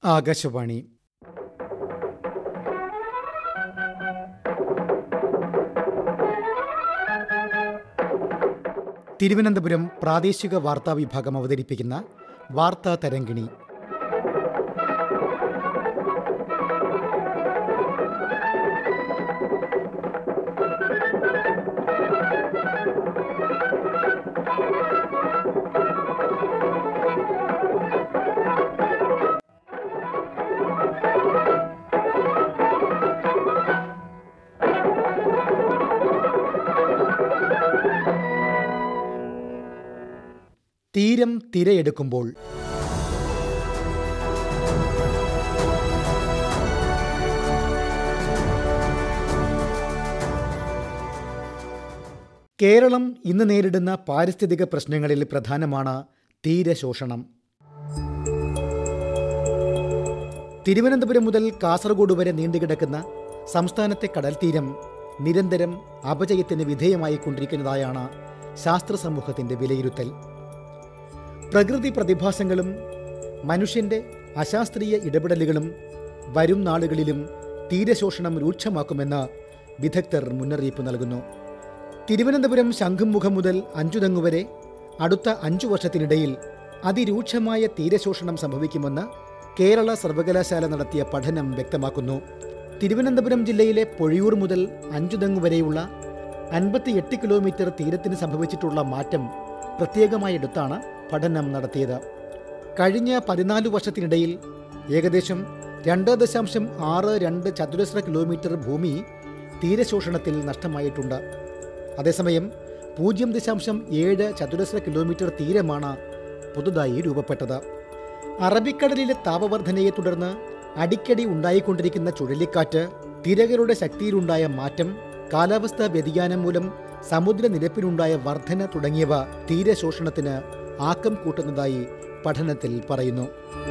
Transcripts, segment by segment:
ആകാശവാണി തിരുവനന്തപുരം പ്രാദേശിക വാർത്താ വിഭാഗം അവതരിപ്പിക്കുന്ന വാർത്താ തരങ്കിണി തീരം തിരയെടുക്കുമ്പോൾ കേരളം ഇന്ന് നേരിടുന്ന പാരിസ്ഥിതിക പ്രശ്നങ്ങളിൽ പ്രധാനമാണ് തീരശോഷണം തിരുവനന്തപുരം മുതൽ കാസർഗോഡ് വരെ നീണ്ടുകിടക്കുന്ന സംസ്ഥാനത്തെ കടൽ തീരം നിരന്തരം അപജയത്തിന് വിധേയമായിക്കൊണ്ടിരിക്കുന്നതായാണ് ശാസ്ത്ര സമൂഹത്തിന്റെ വിലയിരുത്തൽ പ്രകൃതി പ്രതിഭാസങ്ങളും മനുഷ്യന്റെ അശാസ്ത്രീയ ഇടപെടലുകളും വരും നാളുകളിലും തീരശോഷണം രൂക്ഷമാക്കുമെന്ന് വിദഗ്ധർ മുന്നറിയിപ്പ് നൽകുന്നു തിരുവനന്തപുരം ശംഖുമുഖം മുതൽ അഞ്ചുതെങ്ങ് വരെ അടുത്ത അഞ്ചു വർഷത്തിനിടയിൽ അതിരൂക്ഷമായ തീരശോഷണം സംഭവിക്കുമെന്ന് കേരള സർവകലാശാല നടത്തിയ പഠനം വ്യക്തമാക്കുന്നു തിരുവനന്തപുരം ജില്ലയിലെ പൊഴിയൂർ മുതൽ അഞ്ചുതെങ്ങ് വരെയുള്ള അൻപത്തിയെട്ട് കിലോമീറ്റർ തീരത്തിന് സംഭവിച്ചിട്ടുള്ള മാറ്റം പ്രത്യേകമായി എടുത്താണ് പഠനം നടത്തിയത് കഴിഞ്ഞ പതിനാല് വർഷത്തിനിടയിൽ ഏകദേശം രണ്ട് ദശാംശം ആറ് രണ്ട് ചതുരശ്ര കിലോമീറ്റർ ഭൂമി തീരശോഷണത്തിൽ നഷ്ടമായിട്ടുണ്ട് അതേസമയം പൂജ്യം ദശാംശം ഏഴ് ചതുരശ്ര കിലോമീറ്റർ തീരമാണ് പുതുതായി രൂപപ്പെട്ടത് അറബിക്കടലിലെ താപവർധനയെ തുടർന്ന് അടിക്കടി ഉണ്ടായിക്കൊണ്ടിരിക്കുന്ന ചുഴലിക്കാറ്റ് തിരകളുടെ ശക്തിയിലുണ്ടായ മാറ്റം കാലാവസ്ഥാ വ്യതിയാനം മൂലം സമുദ്രനിരപ്പിനുണ്ടായ വർധന തുടങ്ങിയവ തീരശോഷണത്തിന് ആക്കം കൂട്ടുന്നതായി പഠനത്തിൽ പറയുന്നു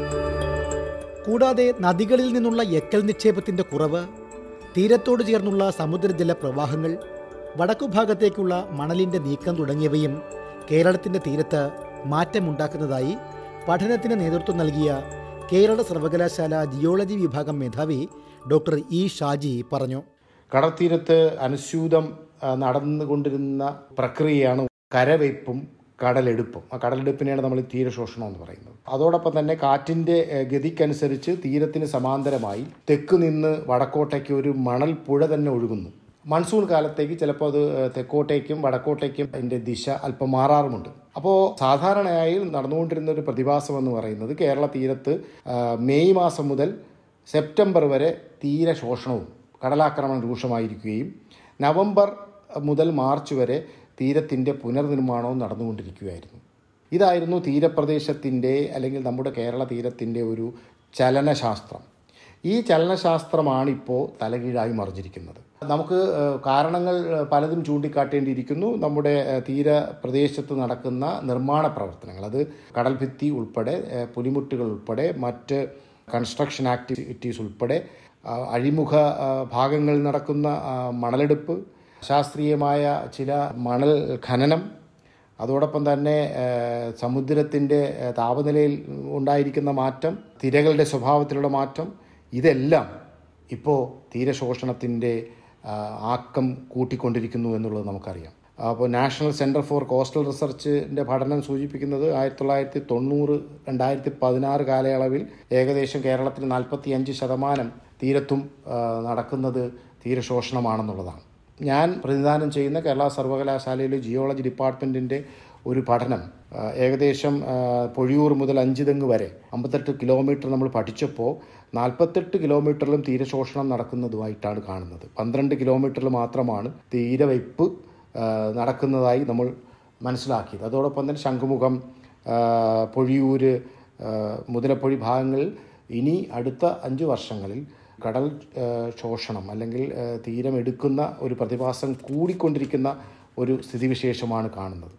കൂടാതെ നദികളിൽ നിന്നുള്ള എക്കൽ നിക്ഷേപത്തിന്റെ കുറവ് തീരത്തോട് ചേർന്നുള്ള സമുദ്രജല പ്രവാഹങ്ങൾ വടക്കുഭാഗത്തേക്കുള്ള മണലിന്റെ നീക്കം തുടങ്ങിയവയും കേരളത്തിന്റെ തീരത്ത് മാറ്റമുണ്ടാക്കുന്നതായി പഠനത്തിന് നേതൃത്വം നൽകിയ കേരള സർവകലാശാല ജിയോളജി വിഭാഗം മേധാവി ഡോക്ടർ ഇ ഷാജി പറഞ്ഞു കടൽത്തീരത്ത് അനുസ്യൂതം ആ, നടന്നുകൊണ്ടിരുന്ന പ്രക്രിയയാണ് കരവയ്പ്പും കടലെടുപ്പും ആ കടലെടുപ്പിനെയാണ് നമ്മൾ തീരശോഷണം എന്ന് പറയുന്നത് അതോടൊപ്പം തന്നെ കാറ്റിൻ്റെ ഏഹ്, ഗതിക്കനുസരിച്ച് തീരത്തിന് സമാന്തരമായി തെക്ക് നിന്ന് വടക്കോട്ടേക്ക് ഒരു മണൽ പുഴ തന്നെ ഒഴുകുന്നു മൺസൂൺ കാലത്തേക്ക് ചിലപ്പോൾ അത് ഏഹ്, തെക്കോട്ടേക്കും വടക്കോട്ടേക്കും അതിൻ്റെ ദിശ അല്പം മാറാറുമുണ്ട് അപ്പോൾ സാധാരണയായി നടന്നുകൊണ്ടിരുന്ന ഒരു പ്രതിഭാസം എന്ന് പറയുന്നത് കേരള തീരത്ത് ആ, മെയ് മാസം മുതൽ സെപ്റ്റംബർ വരെ തീരെ ശോഷണവും കടലാക്രമണം രൂക്ഷമായിരിക്കുകയും നവംബർ മുതൽ മാർച്ച് വരെ തീരത്തിൻ്റെ പുനർനിർമ്മാണവും നടന്നുകൊണ്ടിരിക്കുകയായിരുന്നു ഇതായിരുന്നു തീരപ്രദേശത്തിൻ്റെ അല്ലെങ്കിൽ നമ്മുടെ കേരള തീരത്തിൻ്റെ ഒരു ചലനശാസ്ത്രം ഈ ചലനശാസ്ത്രമാണ് ഇപ്പോൾ തലകീഴായി മറിഞ്ഞിരിക്കുന്നത് നമുക്ക് ഏഹ്, കാരണങ്ങൾ ഏഹ്, പലതും ചൂണ്ടിക്കാട്ടേണ്ടിയിരിക്കുന്നു നമ്മുടെ ഏഹ്, തീരപ്രദേശത്ത് നടക്കുന്ന നിർമ്മാണ പ്രവർത്തനങ്ങൾ അത് കടൽഭിത്തി ഉൾപ്പെടെ ഏഹ്, പുലിമുട്ടുകൾ ഉൾപ്പെടെ മറ്റ് കൺസ്ട്രക്ഷൻ ആക്ടിവിറ്റീസ് ഉൾപ്പെടെ ആ, അഴിമുഖ ആ, ഭാഗങ്ങളിൽ നടക്കുന്ന ആ, മണലെടുപ്പ് ശാസ്ത്രീയമായ ചില മണൽ ഖനനം അതോടൊപ്പം തന്നെ സമുദ്രത്തിൻ്റെ താപനിലയിൽ ഉണ്ടായിരിക്കുന്ന മാറ്റം തിരകളുടെ സ്വഭാവത്തിലുള്ള മാറ്റം ഇതെല്ലാം ഇപ്പോൾ തീരശോഷണത്തിൻ്റെ ആ, ആക്കം കൂട്ടിക്കൊണ്ടിരിക്കുന്നു എന്നുള്ളത് നമുക്കറിയാം അപ്പോൾ നാഷണൽ സെൻറ്റർ ഫോർ കോസ്റ്റൽ റിസർച്ചിൻ്റെ പഠനം സൂചിപ്പിക്കുന്നത് ആയിരത്തി തൊള്ളായിരത്തി തൊണ്ണൂറ് രണ്ടായിരത്തി പതിനാറ് കാലയളവിൽ ഏകദേശം കേരളത്തിൽ നാൽപ്പത്തി അഞ്ച് ശതമാനം തീരത്തും ആ, നടക്കുന്നത് തീരശോഷണമാണെന്നുള്ളതാണ് ഞാൻ പ്രതിദാനം ചെയ്യുന്ന കേരള സർവകലാശാലയിലെ ജിയോളജി ഡിപ്പാർട്ട്മെൻറ്റിൻ്റെ ഒരു പഠനം ആ, ഏകദേശം ആ, പൊഴിയൂർ മുതൽ അഞ്ചുതെങ്ങ് വരെ അമ്പത്തെട്ട് കിലോമീറ്റർ നമ്മൾ പഠിച്ചപ്പോൾ നാൽപ്പത്തെട്ട് കിലോമീറ്ററിലും തീരശോഷണം നടക്കുന്നതുമായിട്ടാണ് കാണുന്നത് പന്ത്രണ്ട് കിലോമീറ്ററിൽ മാത്രമാണ് തീരവയ്പ്പ് ആ, നടക്കുന്നതായി നമ്മൾ മനസ്സിലാക്കിയത് അതോടൊപ്പം തന്നെ ശംഖുമുഖം ആ, പൊഴിയൂര് ആ, മുതലപ്പൊഴി ഭാഗങ്ങളിൽ ഇനി അടുത്ത അഞ്ച് വർഷങ്ങളിൽ കടൽ ആ, ശോഷണം അല്ലെങ്കിൽ ആ, തീരമെടുക്കുന്ന ഒരു പ്രതിഭാസം കൂടിക്കൊണ്ടിരിക്കുന്ന ഒരു സ്ഥിതിവിശേഷമാണ് കാണുന്നത്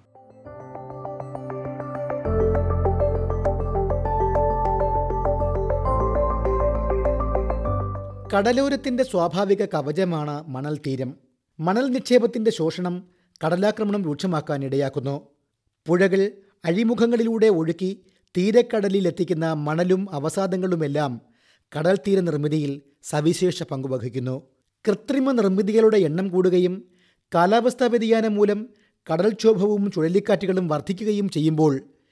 കടലോരത്തിന്റെ സ്വാഭാവിക കവചമാണ് മണൽ തീരം മണൽ നിക്ഷേപത്തിന്റെ ശോഷണം കടലാക്രമണം രൂക്ഷമാക്കാൻ ഇടയാക്കുന്നു പുഴകൾ അഴിമുഖങ്ങളിലൂടെ ഒഴുക്കി തീരക്കടലിൽ എത്തിക്കുന്ന മണലും അവസാദങ്ങളുമെല്ലാം കടൽ തീര നിർമ്മിതിയിൽ സവിശേഷ പങ്കുവഹിക്കുന്നു കൃത്രിമ നിർമ്മിതികളുടെ എണ്ണം കൂടുകയും കാലാവസ്ഥാ വ്യതിയാനം മൂലം കടൽക്ഷോഭവും ചുഴലിക്കാറ്റുകളും വർദ്ധിക്കുകയും ചെയ്യുമ്പോൾ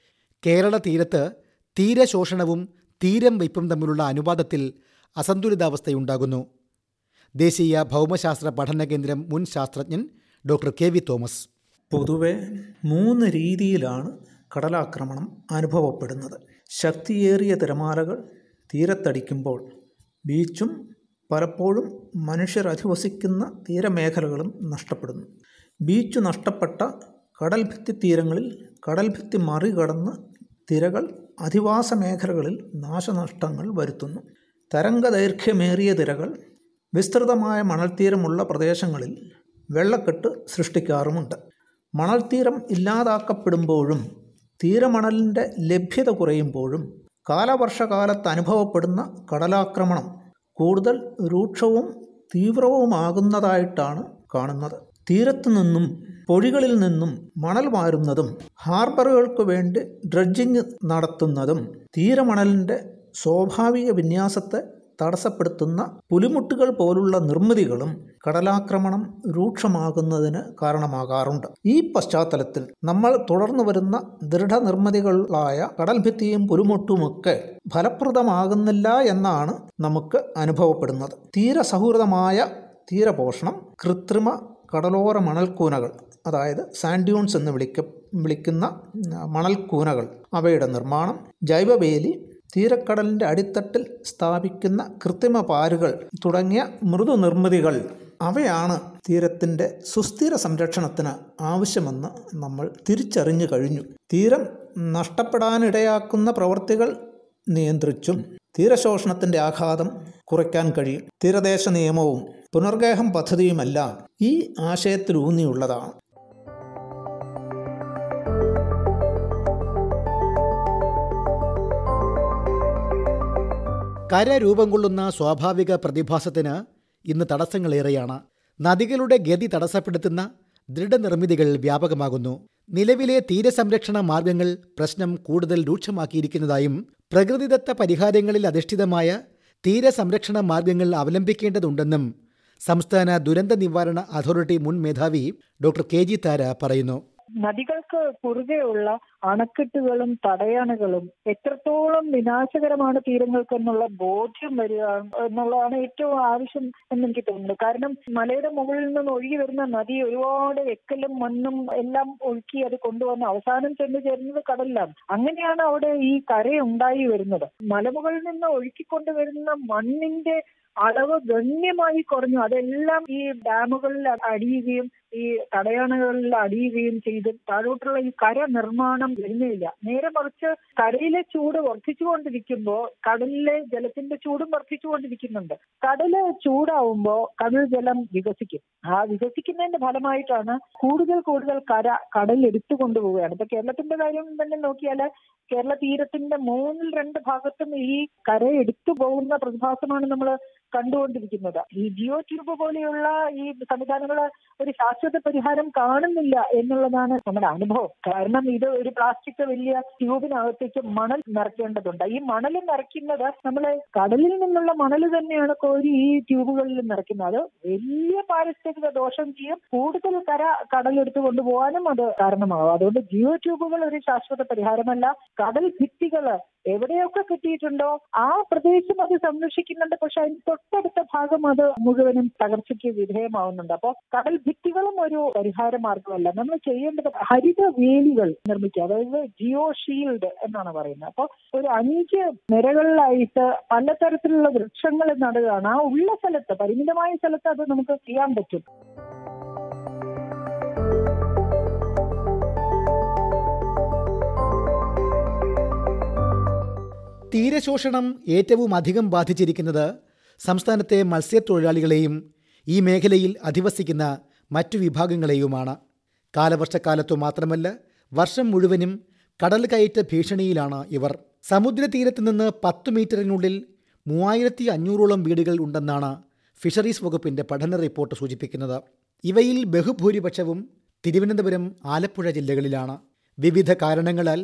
കേരള തീരത്ത് തീരശോഷണവും തീരം വയ്പും തമ്മിലുള്ള അനുപാതത്തിൽ അസന്തുലിതാവസ്ഥയുണ്ടാകുന്നു ദേശീയ ഭൗമശാസ്ത്ര പഠന കേന്ദ്രം മുൻ ശാസ്ത്രജ്ഞൻ ഡോക്ടർ കെ വി തോമസ് പൊതുവെ മൂന്ന് രീതിയിലാണ് കടലാക്രമണം അനുഭവപ്പെടുന്നത് ശക്തിയേറിയ തിരമാലകൾ തീരത്തടിക്കുമ്പോൾ ബീച്ചും പലപ്പോഴും മനുഷ്യർ അധിവസിക്കുന്ന തീരമേഖലകളും നഷ്ടപ്പെടുന്നു ബീച്ച് നഷ്ടപ്പെട്ട കടൽഭിത്തി തീരങ്ങളിൽ കടൽഭിത്തി മറികടന്ന് തിരകൾ അധിവാസ മേഖലകളിൽ നാശനഷ്ടങ്ങൾ വരുത്തുന്നു തരംഗദൈർഘ്യമേറിയ തിരകൾ വിസ്തൃതമായ മണൽത്തീരമുള്ള പ്രദേശങ്ങളിൽ വെള്ളക്കെട്ട് സൃഷ്ടിക്കാറുമുണ്ട് മണൽത്തീരം ഇല്ലാതാക്കപ്പെടുമ്പോഴും തീരമണലിൻ്റെ ലഭ്യത കുറയുമ്പോഴും കാലവർഷകാലത്ത് അനുഭവപ്പെടുന്ന കടലാക്രമണം കൂടുതൽ രൂക്ഷവും തീവ്രവുമാകുന്നതായിട്ടാണ് കാണുന്നത് തീരത്തു നിന്നും പൊഴികളിൽ നിന്നും മണൽ വാരുന്നതും ഹാർബറുകൾക്ക് വേണ്ടി ഡ്രഡ്ജിങ് നടത്തുന്നതും തീരമണലിൻ്റെ സ്വാഭാവിക വിന്യാസത്തെ തടസ്സപ്പെടുത്തുന്ന പുലിമുട്ടുകൾ പോലുള്ള നിർമ്മിതികളും കടലാക്രമണം രൂക്ഷമാകുന്നതിന് കാരണമാകാറുണ്ട് ഈ പശ്ചാത്തലത്തിൽ നമ്മൾ തുടർന്നു വരുന്ന ദൃഢനിർമ്മിതികളായ കടൽഭിത്തിയും പുലിമുട്ടുമൊക്കെ ഫലപ്രദമാകുന്നില്ല എന്നാണ് നമുക്ക് അനുഭവപ്പെടുന്നത് തീരസൗഹൃദമായ തീരപോഷണം കൃത്രിമ കടലോര മണൽക്കൂനകൾ അതായത് സാൻഡ്യൂൺസ് എന്ന് വിളിക്ക വിളിക്കുന്ന മണൽക്കൂനകൾ അവയുടെ നിർമ്മാണം ജൈവവേലി തീരക്കടലിൻ്റെ അടിത്തട്ടിൽ സ്ഥാപിക്കുന്ന കൃത്രിമ പാരുകൾ തുടങ്ങിയ മൃദു നിർമ്മിതികൾ അവയാണ് തീരത്തിൻ്റെ സുസ്ഥിര സംരക്ഷണത്തിന് ആവശ്യമെന്ന് നമ്മൾ തിരിച്ചറിഞ്ഞു കഴിഞ്ഞു തീരം നഷ്ടപ്പെടാനിടയാക്കുന്ന പ്രവൃത്തികൾ നിയന്ത്രിച്ചും തീരശോഷണത്തിൻ്റെ ആഘാതം കുറയ്ക്കാൻ കഴിയും തീരദേശ നിയമവും പുനർഗേഹം പദ്ധതിയുമെല്ലാം ഈ ആശയത്തിലൂന്നിയുള്ളതാണ് കര രൂപം കൊള്ളുന്ന സ്വാഭാവിക പ്രതിഭാസത്തിന് ഇന്ന് തടസ്സങ്ങളേറെയാണ് നദികളുടെ ഗതി തടസ്സപ്പെടുത്തുന്ന ദൃഢനിർമ്മിതികൾ വ്യാപകമാകുന്നു നിലവിലെ തീരസംരക്ഷണ മാർഗങ്ങൾ പ്രശ്നം കൂടുതൽ രൂക്ഷമാക്കിയിരിക്കുന്നതായും പ്രകൃതിദത്ത പരിഹാരങ്ങളിൽ അധിഷ്ഠിതമായ തീരസംരക്ഷണ മാർഗങ്ങൾ അവലംബിക്കേണ്ടതുണ്ടെന്നും സംസ്ഥാന ദുരന്ത നിവാരണ അതോറിറ്റി മുൻ മേധാവി ഡോക്ടർ കെ ജി താര പറയുന്നു നദികൾക്ക് കുറുകെയുള്ള അണക്കെട്ടുകളും തടയണകളും എത്രത്തോളം വിനാശകരമാണ് തീരങ്ങൾക്ക് എന്നുള്ള ബോധ്യം വരിക എന്നുള്ളതാണ് ഏറ്റവും ആവശ്യം എന്ന് എനിക്ക് തോന്നുന്നു കാരണം മലയുടെ മുകളിൽ നിന്ന് ഒഴുകി വരുന്ന നദി ഒരുപാട് എക്കലും മണ്ണും എല്ലാം ഒഴുക്കി അത് കൊണ്ടുവന്ന് അവസാനം ചെന്ന് ചേരുന്നത് കടലിലാണ് അങ്ങനെയാണ് അവിടെ ഈ കരയുണ്ടായി വരുന്നത് മലമുകളിൽ നിന്ന് ഒഴുക്കിക്കൊണ്ടുവരുന്ന മണ്ണിന്റെ അളവ് ഗണ്യമായി കുറഞ്ഞു അതെല്ലാം ഈ ഡാമുകളിൽ അടിയുകയും ഈ തടയണകളിൽ അടിയുകയും ചെയ്ത് താഴോട്ടുള്ള ഈ കര നിർമ്മാണം വരുന്നില്ല നേരെ മറിച്ച് കരയിലെ ചൂട് വർദ്ധിച്ചുകൊണ്ടിരിക്കുമ്പോൾ കടലിലെ ജലത്തിന്റെ ചൂടും വർദ്ധിച്ചുകൊണ്ടിരിക്കുന്നുണ്ട് കടല് ചൂടാവുമ്പോൾ കടൽ ജലം വികസിക്കും ആ വികസിക്കുന്നതിന്റെ ഫലമായിട്ടാണ് കൂടുതൽ കൂടുതൽ കര കടൽ എടുത്തു കൊണ്ടുപോവുകയാണ് ഇപ്പൊ കേരളത്തിന്റെ കാര്യം തന്നെ നോക്കിയാൽ കേരള തീരത്തിന്റെ മൂന്നിൽ രണ്ട് ഭാഗത്തും ഈ കര എടുത്തു പോകുന്ന പ്രതിഭാസമാണ് നമ്മൾ കണ്ടുകൊണ്ടിരിക്കുന്നത് ഈ ജിയോ ട്യൂബ് പോലെയുള്ള ഈ സംവിധാനങ്ങൾ ഒരു ശാശ്വത പരിഹാരം കാണുന്നില്ല എന്നുള്ളതാണ് നമ്മുടെ അനുഭവം കാരണം ഇത് ഒരു പ്ലാസ്റ്റിക് വലിയ ട്യൂബിനകത്തേക്ക് മണൽ നിറയ്ക്കേണ്ടതുണ്ട് ഈ മണൽ നിറയ്ക്കുന്നത് നമ്മൾ കടലിൽ നിന്നുള്ള മണൽ തന്നെയാണ് കോരി ഈ ട്യൂബുകളിൽ നിറയ്ക്കുന്നത് അത് വലിയ പാരിസ്ഥിതിക ദോഷം ചെയ്യും കൂടുതൽ കര കടലെടുത്ത് കൊണ്ടുപോകാനും അത് കാരണമാകും അതുകൊണ്ട് ജിയോ ട്യൂബുകൾ ഒരു ശാശ്വത പരിഹാരമല്ല കടൽ ഭിത്തികള് എവിടെയൊക്കെ കിട്ടിയിട്ടുണ്ടോ ആ പ്രദേശം അത് സംരക്ഷിക്കുന്നുണ്ട് പക്ഷെ അതിന് തൊട്ടടുത്ത ഭാഗം അത് മുഴുവനും തകർച്ചയ്ക്ക് വിധേയമാവുന്നുണ്ട് അപ്പോൾ കടൽ ഭിത്തികളും ഒരു പരിഹാര മാർഗമല്ല നമ്മൾ ചെയ്യേണ്ടത് ഹരിത വേലികൾ നിർമ്മിക്കുക അതായത് ജിയോ ഷീൽഡ് എന്നാണ് പറയുന്നത് അപ്പോൾ ഒരു അഞ്ച് നിരകളിലായിട്ട് പലതരത്തിലുള്ള വൃക്ഷങ്ങൾ നടുകയാണ് ആ ഉള്ള സ്ഥലത്ത് പരിമിതമായ സ്ഥലത്ത് അത് നമുക്ക് ചെയ്യാൻ പറ്റും തീരശോഷണം ഏറ്റവും അധികം ബാധിച്ചിരിക്കുന്നത് സംസ്ഥാനത്തെ മത്സ്യത്തൊഴിലാളികളെയും ഈ മേഖലയിൽ അധിവസിക്കുന്ന മറ്റു വിഭാഗങ്ങളെയുമാണ് കാലവർഷക്കാലത്തു മാത്രമല്ല വർഷം മുഴുവനും കടൽ കയറ്റ ഭീഷണിയിലാണ് ഇവർ സമുദ്രതീരത്ത് നിന്ന് പത്ത് മീറ്ററിനുള്ളിൽ മൂവായിരത്തി അഞ്ഞൂറോളം വീടുകൾ ഉണ്ടെന്നാണ് ഫിഷറീസ് വകുപ്പിന്റെ പഠന റിപ്പോർട്ട് സൂചിപ്പിക്കുന്നത് ഇവയിൽ ബഹുഭൂരിപക്ഷവും തിരുവനന്തപുരം ആലപ്പുഴ ജില്ലകളിലാണ് വിവിധ കാരണങ്ങളാൽ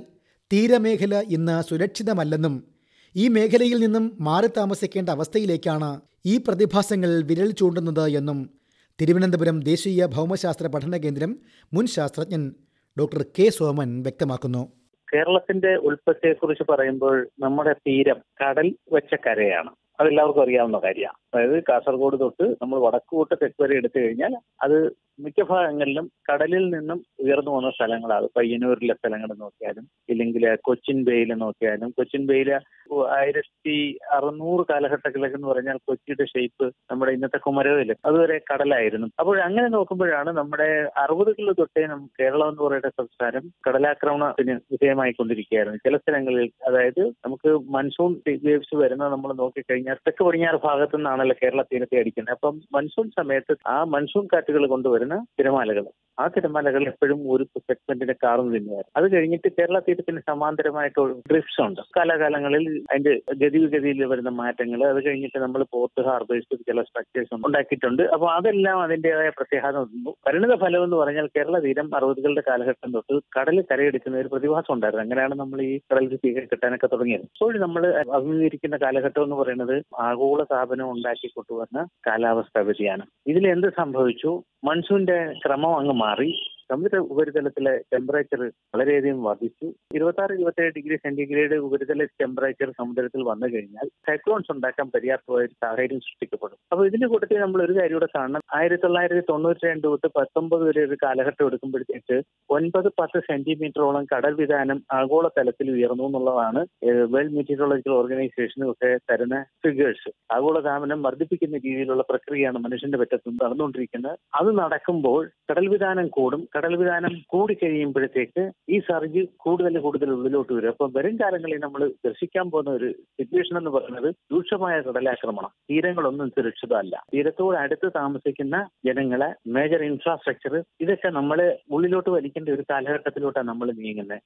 തീരമേഖല ഇന്ന് സുരക്ഷിതമല്ലെന്നും ഈ മേഖലയിൽ നിന്നും മാറി താമസിക്കേണ്ട അവസ്ഥയിലേക്കാണ് ഈ പ്രതിഭാസങ്ങൾ വിരൽ ചൂണ്ടുന്നത് എന്നും തിരുവനന്തപുരം ദേശീയ ഭൗമശാസ്ത്ര പഠന കേന്ദ്രം മുൻ ശാസ്ത്രജ്ഞൻ ഡോക്ടർ കെ സോമൻ വ്യക്തമാക്കുന്നു കേരളത്തിന്റെ ഉൽപ്പത്തിയെക്കുറിച്ച് പറയുമ്പോൾ നമ്മുടെ തീരം കടൽ വെച്ച കരയാണ് അതെല്ലാവർക്കും അറിയാവുന്ന കാര്യമാണ് അതായത് കാസർഗോഡ് തൊട്ട് നമ്മൾ വടക്കോട്ട് തെക്ക് വരെ എടുത്തു കഴിഞ്ഞാൽ അത് മിക്ക ഭാഗങ്ങളിലും കടലിൽ നിന്നും ഉയർന്നു വന്ന സ്ഥലങ്ങളാണ് പയ്യന്നൂരിലെ സ്ഥലങ്ങൾ നോക്കിയാലും ഇല്ലെങ്കിൽ കൊച്ചിൻ ബേയിൽ നോക്കിയാലും കൊച്ചിൻ ബേയില് ആയിരത്തി അറുന്നൂറ് കാലഘട്ടത്തിലൊക്കെ എന്ന് പറഞ്ഞാൽ കൊച്ചിയുടെ ഷേപ്പ് നമ്മുടെ ഇന്നത്തെ കുമരകയില് അതുവരെ കടലായിരുന്നു അപ്പോൾ അങ്ങനെ നോക്കുമ്പോഴാണ് നമ്മുടെ അറുപതുകളിൽ തൊട്ടേ നം- കേരളം എന്ന് പറയുന്ന സംസ്ഥാനം കടലാക്രമണത്തിന് വിധേയമായിക്കൊണ്ടിരിക്കുകയായിരുന്നു ചില സ്ഥലങ്ങളിൽ അതായത് നമുക്ക് മൺസൂൺ വേവ്സ് വരുന്നത് നമ്മൾ നോക്കിക്കഴിഞ്ഞാൽ തെക്ക് പടിഞ്ഞാറ് ഭാഗത്തു നിന്നാണല്ലോ കേരള തീരത്തെ അടിക്കുന്നത് അപ്പം മൺസൂൺ സമയത്ത് ആ മൺസൂൺ കാറ്റുകൾ കൊണ്ടുവരുന്ന തിരമാലകൾ ആ തിരമാലകൾ എപ്പോഴും ഒരു സെഗ്മെന്റിനെ കാർന്നു തിന്നുമായിരുന്നു അത് കഴിഞ്ഞിട്ട് കേരള തീരത്തിന് സമാന്തരമായിട്ട് ഡ്രിഫ്റ്റ്സ് ഉണ്ട് കാലാകാലങ്ങളിൽ അതിന്റെ ഗതിവിഗതിയിൽ വരുന്ന മാറ്റങ്ങൾ അത് കഴിഞ്ഞിട്ട് നമ്മൾ പോർട്ട് ഹാർബേഴ്സ് ചില സ്ട്രക്ചേഴ്സ് ഉണ്ടാക്കിയിട്ടുണ്ട് അപ്പോൾ അതെല്ലാം അതിന്റേതായ പ്രത്യേകത ഉണ്ട് പരിണിത ഫലം എന്ന് പറഞ്ഞാൽ കേരള തീരം അറുപതുകളുടെ കാലഘട്ടം തൊട്ട് കടൽ കരയെടുക്കുന്ന ഒരു പ്രതിഭാസം ഉണ്ടായിരുന്നു അങ്ങനെയാണ് നമ്മൾ ഈ കടൽ തീ കിട്ടാനൊക്കെ തുടങ്ങിയത് ഇപ്പോൾ നമ്മൾ അഭിമുഖീകരിക്കുന്ന കാലഘട്ടം എന്ന് പറയുന്നത് ആഗോള താപനം ഉണ്ടാക്കി കൊണ്ടുവന്ന കാലാവസ്ഥാ വ്യതിയാനം ഇതിൽ എന്ത് സംഭവിച്ചു മൺസൂണിന്റെ ക്രമം അങ്ങ് മാറി സമുദ്ര ഉപരിതലത്തിലെ ടെമ്പറേച്ചർ വളരെയധികം വർദ്ധിച്ചു ഇരുപത്തി ആറ് ഇരുപത്തേഴ് ഡിഗ്രി സെന്റിഗ്രേഡ് ഉപരിതല ടെമ്പറേച്ചർ സമുദ്രത്തിൽ വന്നു കഴിഞ്ഞാൽ സൈക്ലോൺസ് ഉണ്ടാക്കാൻ പര്യാപ്തമായ ഒരു സാഹചര്യം സൃഷ്ടിക്കപ്പെടും അപ്പോൾ ഇതിന്റെ കൂട്ടത്തിൽ നമ്മൾ ഒരു കാര്യം കൂടെ കാണണം ആയിരത്തി തൊള്ളായിരത്തി തൊണ്ണൂറ്റി രണ്ട് തൊട്ട് പത്തൊമ്പത് വരെ ഒരു കാലഘട്ടം എടുക്കുമ്പോഴത്തേക്ക് ഒൻപത് പത്ത് സെന്റിമീറ്ററോളം കടൽ വിധാനം ആഗോള തലത്തിൽ ഉയർന്നു എന്നുള്ളതാണ് വേൾഡ് മെറ്റീരിയോളജിക്കൽ ഓർഗനൈസേഷനും ഒക്കെ തരുന്ന ഫിഗേഴ്സ് ആഗോള താപനം വർദ്ധിപ്പിക്കുന്ന രീതിയിലുള്ള പ്രക്രിയയാണ് മനുഷ്യന്റെ പറ്റത്ത് നടന്നുകൊണ്ടിരിക്കുന്നത് അത് നടക്കുമ്പോൾ കടൽ വിധാനം കൂടും കടൽ വിധാനം കൂടി കഴിയുമ്പോഴത്തേക്ക് ഈ സർജ് കൂടുതൽ കൂടുതൽ ഉള്ളിലോട്ട് വരും അപ്പൊ വരും കാലങ്ങളിൽ നമ്മൾ ദർശിക്കാൻ പോകുന്ന ഒരു സിറ്റുവേഷൻ എന്ന് പറയുന്നത് രൂക്ഷമായ കടലാക്രമണം തീരങ്ങളൊന്നും സുരക്ഷിതമല്ല തീരത്തോട് അടുത്ത് താമസിക്കുന്ന ജനങ്ങളെ മേജർ ഇൻഫ്രാസ്ട്രക്ചർ ഇതൊക്കെ നമ്മള് ഉള്ളിലോട്ട് വലിക്കേണ്ട ഒരു കാലഘട്ടത്തിലോട്ടാണ് നമ്മൾ നീങ്ങുന്നത്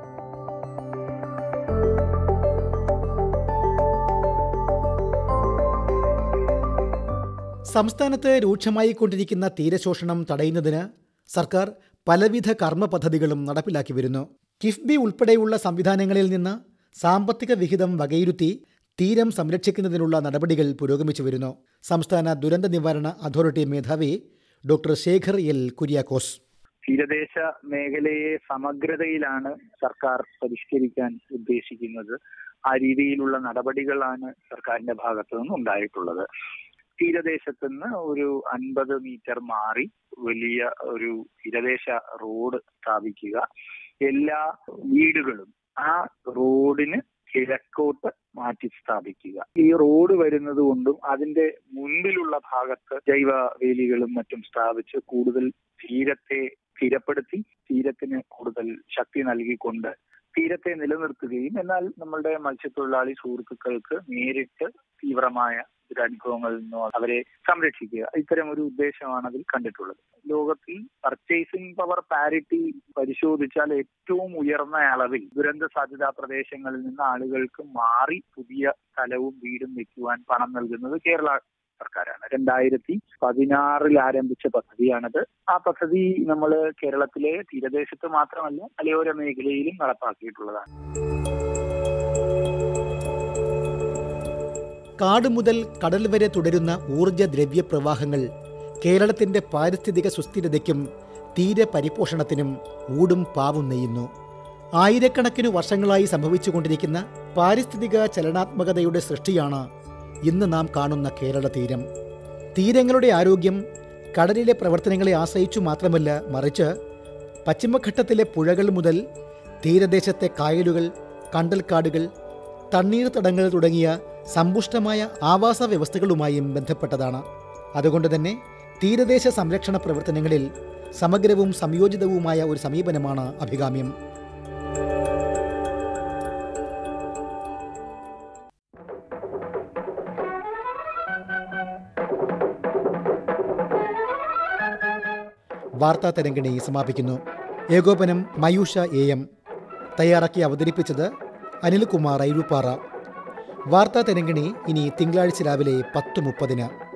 സംസ്ഥാനത്ത് രൂക്ഷമായി കൊണ്ടിരിക്കുന്ന തീരശോഷണം തടയുന്നതിന് സർക്കാർ പലവിധ കർമ്മ പദ്ധതികളും നടപ്പിലാക്കി വരുന്നു കിഫ്ബി ഉൾപ്പെടെയുള്ള സംവിധാനങ്ങളിൽ നിന്ന് സാമ്പത്തിക വിഹിതം വകയിരുത്തി തീരം സംരക്ഷിക്കുന്നതിനുള്ള നടപടികൾ പുരോഗമിച്ചു വരുന്നു സംസ്ഥാന ദുരന്ത നിവാരണ അതോറിറ്റി മേധാവി ഡോക്ടർ ശേഖർ എൽ കുര്യാക്കോസ് തീരദേശ മേഖലയെ സമഗ്രതയിലാണ് സർക്കാർ പരിഷ്കരിക്കാൻ ഉദ്ദേശിക്കുന്നത് ആ രീതിയിലുള്ള നടപടികളാണ് സർക്കാരിന്റെ ഭാഗത്തു നിന്ന് ഉണ്ടായിട്ടുള്ളത് തീരദേശത്ത് നിന്ന് ഒരു അൻപത് മീറ്റർ മാറി വലിയ ഒരു തീരദേശ റോഡ് സ്ഥാപിക്കുക എല്ലാ വീടുകളും ആ റോഡിന് കിഴക്കോട്ട് മാറ്റി സ്ഥാപിക്കുക ഈ റോഡ് വരുന്നത് കൊണ്ടും അതിന്റെ മുൻപിലുള്ള ഭാഗത്ത് ജൈവ വേലികളും മറ്റും സ്ഥാപിച്ച് കൂടുതൽ തീരത്തെ സ്ഥിരപ്പെടുത്തി തീരത്തിന് കൂടുതൽ ശക്തി നൽകിക്കൊണ്ട് തീരത്തെ നിലനിർത്തുകയും എന്നാൽ നമ്മളുടെ മത്സ്യത്തൊഴിലാളി സുഹൃത്തുക്കൾക്ക് നേരിട്ട് തീവ്രമായ ദുരനുഭവങ്ങളിൽ നിന്നോ അവരെ സംരക്ഷിക്കുക ഇത്തരം ഒരു ഉദ്ദേശമാണ് അതിൽ കണ്ടിട്ടുള്ളത് ലോകത്തിൽ പർച്ചേസിംഗ് പവർ പാരിറ്റി പരിശോധിച്ചാൽ ഏറ്റവും ഉയർന്ന അളവിൽ ദുരന്ത സാധ്യതാ പ്രദേശങ്ങളിൽ നിന്ന് ആളുകൾക്ക് മാറി പുതിയ സ്ഥലവും വീടും വെക്കുവാൻ പണം നൽകുന്നത് കേരള സർക്കാരാണ് രണ്ടായിരത്തി പതിനാറിൽ ആരംഭിച്ച പദ്ധതിയാണത് ആ പദ്ധതി നമ്മൾ കേരളത്തിലെ തീരദേശത്ത് മാത്രമല്ല മലയോര മേഖലയിലും നടപ്പാക്കിയിട്ടുള്ളതാണ് കാട് മുതൽ കടൽ വരെ തുടരുന്ന ഊർജ ദ്രവ്യ പ്രവാഹങ്ങൾ കേരളത്തിന്റെ പാരിസ്ഥിതിക സുസ്ഥിരതയ്ക്കും തീര പരിപോഷണത്തിനും ഊടും പാവും നെയ്യുന്നു ആയിരക്കണക്കിന് വർഷങ്ങളായി സംഭവിച്ചുകൊണ്ടിരിക്കുന്ന പാരിസ്ഥിതിക ചലനാത്മകതയുടെ സൃഷ്ടിയാണ് ഇന്ന് നാം കാണുന്ന കേരള തീരം തീരങ്ങളുടെ ആരോഗ്യം കടലിലെ പ്രവർത്തനങ്ങളെ ആശ്രയിച്ചു മാത്രമല്ല മറിച്ച് പശ്ചിമഘട്ടത്തിലെ പുഴകൾ മുതൽ തീരദേശത്തെ കായലുകൾ കണ്ടൽക്കാടുകൾ തണ്ണീർത്തടങ്ങൾ തുടങ്ങിയ സമ്പുഷ്ടമായ ആവാസ വ്യവസ്ഥകളുമായും ബന്ധപ്പെട്ടതാണ് അതുകൊണ്ട് തന്നെ തീരദേശ സംരക്ഷണ പ്രവർത്തനങ്ങളിൽ സമഗ്രവും സംയോജിതവുമായ ഒരു സമീപനമാണ് അഭികാമ്യം വാർത്താ തരംഗിണി സമാപിക്കുന്നു ഏകോപനം മയൂഷ എ എം തയ്യാറാക്കി അവതരിപ്പിച്ചത് അനിൽകുമാർ ഐരുപ്പാറ വാർത്താ തരംഗിണി ഇനി തിങ്കളാഴ്ച രാവിലെ പത്ത് മുപ്പതിന്